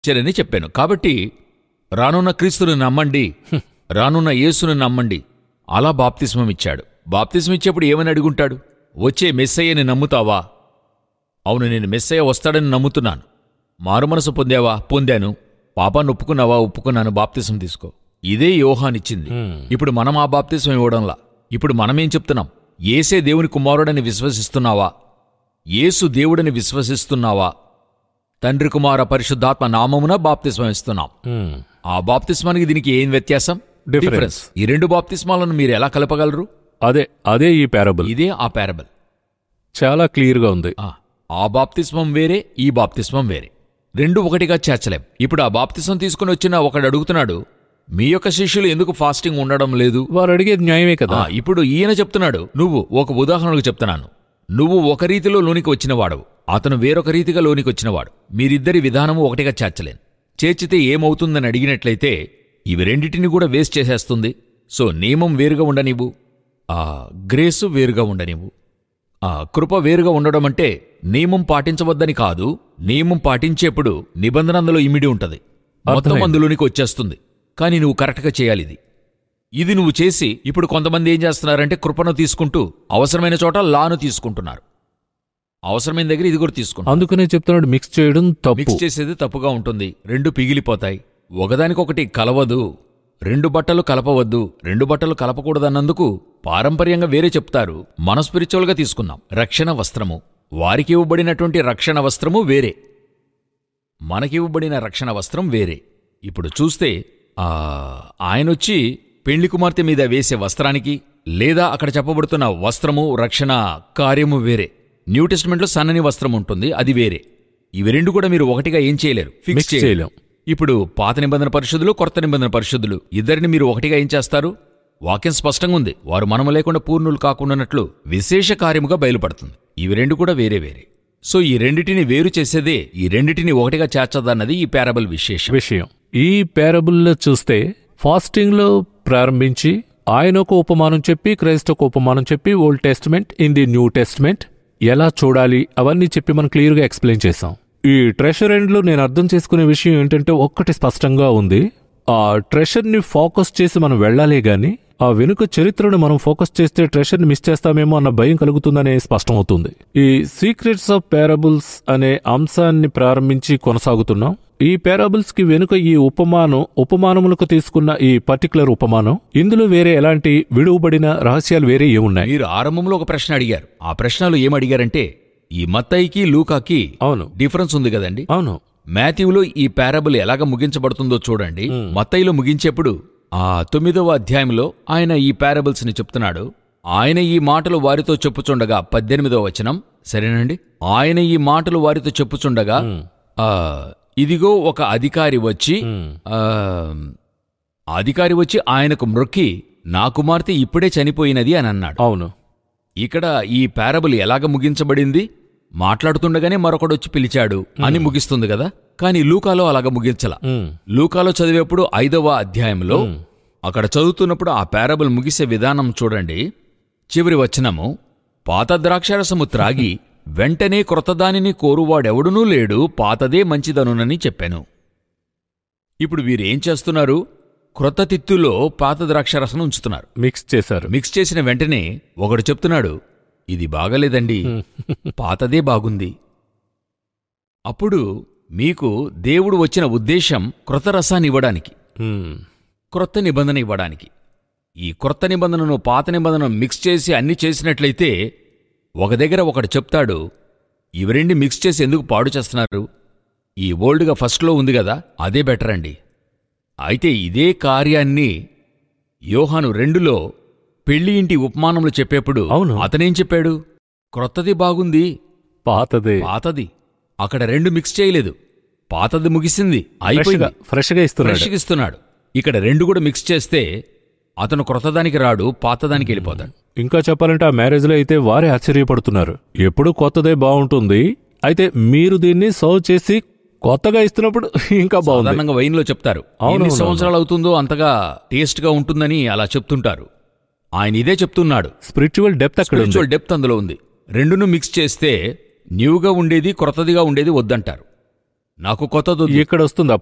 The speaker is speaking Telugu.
చరని చెప్పాను కాబట్టి రానున్న క్రీస్తుని నమ్మండి రానున్న యేసుని నమ్మండి అలా బాప్తిస్మం ఇచ్చాడు బాప్తిస్మం ఇచ్చేప్పుడు ఏమని అడుగుంటాడు వచ్చే మెస్సయ్యని నమ్ముతావా అవును నేను మెస్సయ్య వస్తాడని నమ్ముతున్నాను మారుమనసు పొందావా పొందాను పాపాన్ని ఒప్పుకున్నావా ఒప్పుకున్నాను బాప్తిసం తీసుకో ఇదే యోహానిచ్చింది ఇప్పుడు మనం ఆ బాప్తిసం ఇవ్వడంలా ఇప్పుడు మనమేం చెప్తున్నాం ఏసే దేవుని కుమారుడని విశ్వసిస్తున్నావా యేసు దేవుడని విశ్వసిస్తున్నావా తండ్రి కుమార పరిశుద్ధాత్మ నామమున బాప్తిస్మం ఇస్తున్నాం మ్మ్. ఆ బాప్తిస్మానికి దీనికి ఏం వ్యత్యాసం Difference. ఈ రెండు బాప్తిస్మాలను మీరు ఎలా కలపగలరు అదే అదే ఈ పారబుల్ ఇదే ఆ పారబల్ చాలా క్లియర్గా ఉంది ఆ, ఆ బాప్తిస్మం వేరే ఈ బాప్తిస్మం వేరే రెండు ఒకటిగా చేర్చలేం ఇప్పుడు ఆ బాప్తిస్మం తీసుకుని వచ్చిన ఒకడు అడుగుతున్నాడు మీ యొక్క శిష్యులు ఎందుకు ఫాస్టింగ్ ఉండడం లేదు వారు అడిగేది న్యాయమే కదా ఆ, ఇప్పుడు ఈయన చెప్తున్నాడు నువ్వు ఒక ఉదాహరణకు చెప్తున్నాను నువ్వు ఒక రీతిలో లోనికి వచ్చినవాడవు అతను వేరొక రీతిగా లోనికి వచ్చినవాడు మీరిద్దరి విధానము ఒకటిగా చేర్చలేను చేర్చితే ఏమవుతుందని అడిగినట్లయితే ఇవి రెండిటిని కూడా వేస్ట్ చేసేస్తుంది సో నియమం వేరుగా ఉండనివ్వు ఆ గ్రేసు వేరుగా ఉండనివ్వు ఆ కృప వేరుగా ఉండడం అంటే నియమం పాటించవద్దని కాదు నియమం పాటించేప్పుడు నిబంధన అందులో ఇమిడి ఉంటది మొత్తం అర్థమైంది. అందులోనికి వచ్చేస్తుంది కానీ నువ్వు కరెక్ట్గా చేయాలి ఇది ఇది నువ్వు చేసి ఇప్పుడు కొంతమంది ఏం చేస్తున్నారంటే కృపను తీసుకుంటూ అవసరమైన చోట లాను తీసుకుంటున్నారు అవసరమైన దగ్గర ఇది కూడా తీసుకుంటారు అందుకనే చెప్తున్నాడు మిక్స్ చేయడం తప్పు మిక్స్ చేసేది తప్పుగా ఉంటుంది రెండు పిగిలిపోతాయి ఒకదానికొకటి కలవదు రెండు బట్టలు కలపవద్దు రెండు బట్టలు కలపకూడదన్నందుకు పారంపర్యంగా వేరే చెప్తారు మన స్పిరిచువల్గా తీసుకున్నాం రక్షణ వస్త్రము వారికి ఇవ్వబడినటువంటి రక్షణ వస్త్రము వేరే మనకివ్వబడిన రక్షణ వస్త్రం వేరే ఇప్పుడు చూస్తే ఆ ఆయనొచ్చి పెళ్లి కుమార్తె మీద వేసే వస్త్రానికి లేదా అక్కడ చెప్పబడుతున్న వస్త్రము రక్షణ కార్యము వేరే న్యూ టెస్ట్మెంట్లో సన్నని వస్త్రం ఉంటుంది అది వేరే ఇవి రెండు కూడా మీరు ఒకటిగా ఏం చేయలేరు ఫిక్స్ మిక్స్ చేయలేరు చేయలేం ఇప్పుడు పాత నిబంధన పరిశుద్ధులు కొత్త నిబంధన పరిశుద్ధులు ఇద్దరిని మీరు ఒకటిగా ఏం చేస్తారు వాక్యం స్పష్టంగా ఉంది వారు మనము లేకుండా పూర్ణులు కాకుండానట్లు విశేష కార్యముగా బయలుపడుతుంది ఇవి రెండు కూడా వేరే వేరే సో ఈ రెండిటిని వేరు చేసేదే ఈ రెండిటిని ఒకటిగా చేర్చదన్నది ఈ పారబల్ విశేషం విషయం ఈ పారబుల్లో చూస్తే ఫాస్టింగ్ లో ప్రారంభించి ఆయన ఒక ఉపమానం చెప్పి క్రైస్త ఒక ఉపమానం చెప్పి old testament in the new testament ఎలా చూడాలి అవన్నీ చెప్పి మనం క్లియర్ గా ఎక్స్ప్లెయిన్ చేసాం ఈ ట్రెషర్ ఎండ్ లో నేను అర్థం చేసుకునే విషయం ఏంటంటే ఒక్కటి స్పష్టంగా ఉంది ఆ ట్రెషర్ ని ఫోకస్ చేసి మనం వెళ్ళాలే గాని ఆ వెనుక చరిత్రను మనం ఫోకస్ చేస్తే ట్రెషర్ ని మిస్ చేస్తామేమో అన్న భయం కలుగుతుందనే స్పష్టమవుతుంది ఈ సీక్రెట్స్ ఆఫ్ పారబుల్స్ అనే అంశాన్ని ప్రారంభించి కొనసాగుతున్నాం ఈ పారాబుల్స్ కి వెనుక ఈ ఉపమానం ఉపమానములకు తీసుకున్న ఈ పర్టికులర్ ఉపమానం ఇందులో వేరే ఎలాంటి విడువబడిన రహస్యాలు వేరే ఏమున్నాయి మీరు ఆరంభంలో ఒక ప్రశ్న అడిగారు ఆ ప్రశ్నలు ఏమడిగారంటే ఈ మత్తయికి లూకాకి అవును డిఫరెన్స్ ఉంది కదండి అవును మాథ్యూలో ఈ పారబుల్ ఎలాగ ముగించబడుతుందో చూడండి మత్తయిలో ముగించేప్పుడు ఆ తొమ్మిదవ అధ్యాయంలో ఆయన ఈ పారబుల్స్ ని చెప్తున్నాడు ఆయన ఈ మాటలు వారితో చెప్పుచుండగా పద్దెనిమిదవ వచనం సరేనండి ఆయన ఈ మాటలు వారితో చెప్పుచుండగా ఆ ఇదిగో ఒక అధికారి వచ్చి ఆ అధికారి వచ్చి ఆయనకు మ్రొక్కి నా కుమార్తె ఇప్పుడే చనిపోయినది అని అన్నాడు అవును ఇక్కడ ఈ పారబుల్ ఎలాగ ముగించబడింది మాట్లాడుతుండగానే మరొకడొచ్చి పిలిచాడు అని ముగిస్తుంది కదా కానీ లూకాలో అలాగ ముగించల ఉమ్, లూకాలో చదివేప్పుడు ఐదవ అధ్యాయంలో అక్కడ చదువుతున్నప్పుడు ఆ పారబుల్ ముగిసే విధానం చూడండి చివరి వచనము పాత ద్రాక్షారసము త్రాగి వెంటనే క్రొత్తదానిని కోరువాడెవడునూ లేడు పాతదే మంచిదనునని చెప్పాను ఇప్పుడు వీరేం చేస్తున్నారు క్రొత్త తిత్తులో పాత ద్రాక్షారసం ఉంచుతున్నారు మిక్స్ చేశారు మిక్స్ చేసిన వెంటనే ఒకడు చెప్తున్నాడు ఇది బాగలేదండి పాతదే బాగుంది అప్పుడు మీకు దేవుడు వచ్చిన ఉద్దేశం క్రొత్త రసాన్ని ఇవ్వడానికి ఉమ్, క్రొత్త నిబంధన ఇవ్వడానికి ఈ క్రొత్త నిబంధనను పాత నిబంధనను మిక్స్ చేసి అన్ని చేసినట్లయితే ఒక దగ్గర ఒకడు చెప్తాడు ఇవి రెండు మిక్స్ చేసి ఎందుకు పాడు చేస్తున్నారు ఈ ఓల్డ్గా ఫస్ట్లో ఉంది కదా అదే బెటర్ అండి అయితే ఇదే కార్యాన్ని యోహాను రెండులో పెళ్లి ఇంటి ఉపమానములు చెప్పేప్పుడు అవును. అతనేం చెప్పాడు క్రొత్తది బాగుంది పాతదే పాతది అక్కడ రెండు మిక్స్ చేయలేదు పాతది ముగిసింది ఫ్రెష్ గా అయిపోయింది ఫ్రెష్ గా ఇస్తున్నాడు ఫ్రెష్గా ఇస్తున్నాడు ఇక్కడ రెండు కూడా మిక్స్ చేస్తే అతను క్రొత్తదానికి రాడు పాతదానికి వెళ్ళిపోతాడు ఇంకా చెప్పాలంటే ఆ మ్యారేజ్ లో అయితే వారే ఆశ్చర్యపడుతున్నారు ఎప్పుడు కొత్తదే బాగుంటుంది అయితే మీరు దీన్ని సర్వ్ చేసి కొత్తగా ఇస్తున్నప్పుడు ఇంకా బాగుంది సాధారణంగా వైన్లో చెప్తారు అవును, ఎన్ని అవును, సంవత్సరాలు అవుతుందో అంతగా టేస్ట్గా ఉంటుందని అలా చెప్తుంటారు ఆయన ఇదే చెప్తున్నాడు స్పిరిచువల్ డెప్త్ అక్కడ ఉంది స్పిరిచువల్ డెప్త్ అందులో ఉంది రెండును మిక్స్ చేస్తే న్యూగా ఉండేది క్రొత్తదిగా ఉండేది వద్దంటారు నాకు కొత్తది ఇక్కడ వస్తుందా